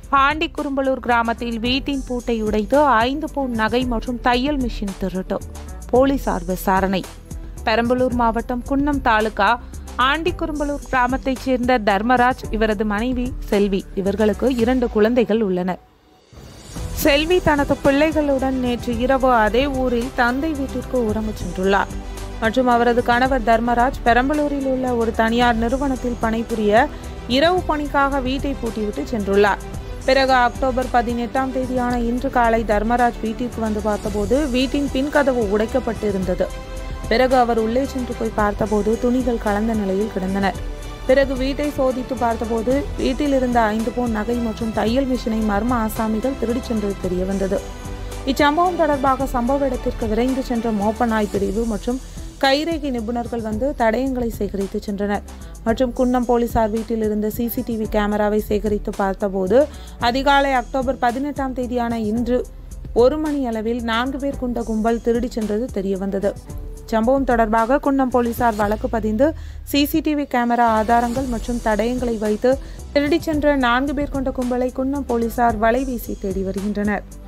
aunty குறும்பலூர் கிராமத்தில் வீட்டின் பூட்டை உடைத்து ஐந்து பவுன் நகை மற்றும் தையல் மிஷின் திருட்டு போலீசார் விசாரணை பெரம்பலூர் மாவட்டம் குன்னம் தாலுகா ஆண்டிக்குறும்பலூர் கிராமத்தைச் சேர்ந்த தர்மராஜ் இவரது மனைவி செல்வி இவர்களுக்கு இரண்டு குழந்தைகள் உள்ளனர் செல்வி தனது பிள்ளைகளுடன் நேற்று இரவு அதே ஊரில் தந்தை வீட்டிற்கு உறங்கச் சென்றுள்ளார் மற்றும் அவரது கணவர் தர்மராஜ் பெரம்பலூரில் உள்ள ஒரு தனியார் நிறுவனத்தில் பணிபுரிய இரவு பணிக்காக வீட்டை பூட்டிவிட்டு சென்றுள்ளார் பிறகு அக்டோபர் பதினெட்டாம் தேதியான இன்று காலை தர்மராஜ் வீட்டிற்கு வந்து பார்த்தபோது வீட்டின் பின்கதவு உடைக்கப்பட்டு இருந்தது பிறகு அவர் உள்ளே சென்று போய் பார்த்தபோது துணிகள் கலந்த நிலையில் கிடந்தன பிறகு வீட்டை சோதித்து பார்த்தபோது வீட்டில் இருந்த ஐந்து பவுன் நகை மற்றும் தையல் மிஷினை மர்ம ஆசாமிகள் திருடிச் சென்றது தெரிய வந்தது இச்சம்பவம் தொடர்பாக சம்பவ இடத்திற்கு விரைந்து சென்ற மோப்ப நாய் பிரிவு மற்றும் கைரேகை நிபுணர்கள் வந்து தடயங்களை சேகரித்து சென்றனர் மற்றும் குன்னம் போலீசார் வீட்டில் இருந்த சிசிடிவி கேமராவை சேகரித்து பார்த்தபோது அதிகாலை அக்டோபர் பதினெட்டாம் தேதியான இன்று ஒரு மணி அளவில் நான்கு பேர் கொண்ட கும்பல் திருடிச் சென்றது தெரிய வந்தது சம்பவம் தொடர்பாக குன்னம் போலீசார் வழக்கு பதிந்து சிசிடிவி கேமரா ஆதாரங்கள் மற்றும் தடயங்களை வைத்து திருடிச் சென்ற நான்கு பேர் கொண்ட கும்பலை குன்னம் போலீசார் வலைவீசி தேடி வருகின்றனர்